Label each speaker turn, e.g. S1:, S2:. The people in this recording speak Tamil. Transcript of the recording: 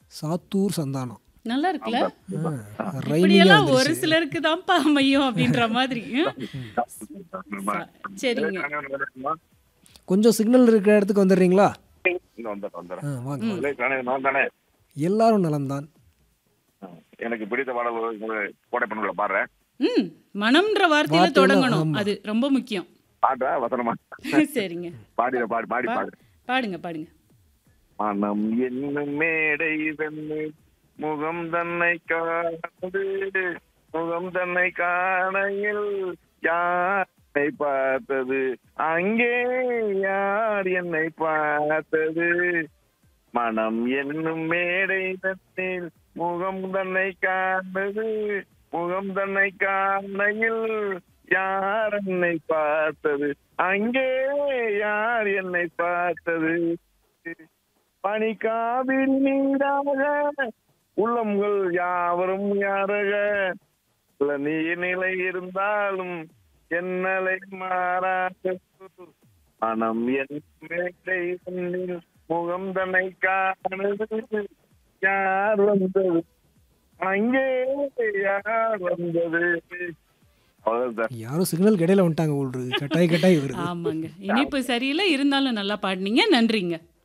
S1: சாத்தூர் சந்தானம்
S2: நல்லா இருக்குல்ல
S1: ரைமிங்காக
S2: இப்படியெல்லாம் ஒரு சிலருக்கு தான்ப்பா அமையும் அப்படின்ற மாதிரி ம்? சரிங்க
S1: கொஞ்சம் சிக்னல் இருக்கிற இடத்துக்கு வந்துடுறீங்களா
S3: இந்த வந்துடுறேன் வந்துடுறேன்
S1: ஆ வாங்க
S3: இல்லை, தானே, நான் தானே
S1: எல்லாரும் நலம்தான்
S3: ஆ, எனக்கு பிடித்த பாடல் ஒரு கோடை பண்ணுல பாடுறேன்
S2: ம் மனம்ன்ற வார்த்தையில
S1: வார்த்தையில,
S2: தொடங்கணும்
S1: ஆமா.
S2: அது ரொம்ப முக்கியம்
S3: பாடுறா வசனமா
S2: சரிங்க
S3: பாடிட பாடி பாடி பாடு
S2: பாடுங்க பாடுங்க
S3: மனம் என்னும் மேடை தன்னை முகம் தன்னை காணது முகம் தன்னை காணையில் யாரை பார்த்தது அங்கே யார் என்னை பார்த்தது மனம் என்னும் மேடை தன்னில் முகம் தன்னை காண்பது முகம் தன்னை காணையில் யார் என்னை பார்த்தது அங்கே யார் என்னை பார்த்தது பனிக்காவிரி நீராக உள்ளங்கள் யாவரும் யாரக உள்ள நீர் நிலை இருந்தாலும் என்னலை மாறாத மனம் என் மேடை தன்னில் முகம் தன்னை காணது யார் வந்தது அங்கே யார் வந்தது அவ்வளவுதான்
S1: யாரும் சிக்னல் இடையில வந்துட்டாங்க ஒரு கட்டாய் கட்டாய் வருது
S2: ஆமாங்க இனிப்பு சரியில்லை இருந்தாலும் நல்லா பாடுனீங்க நன்றிங்க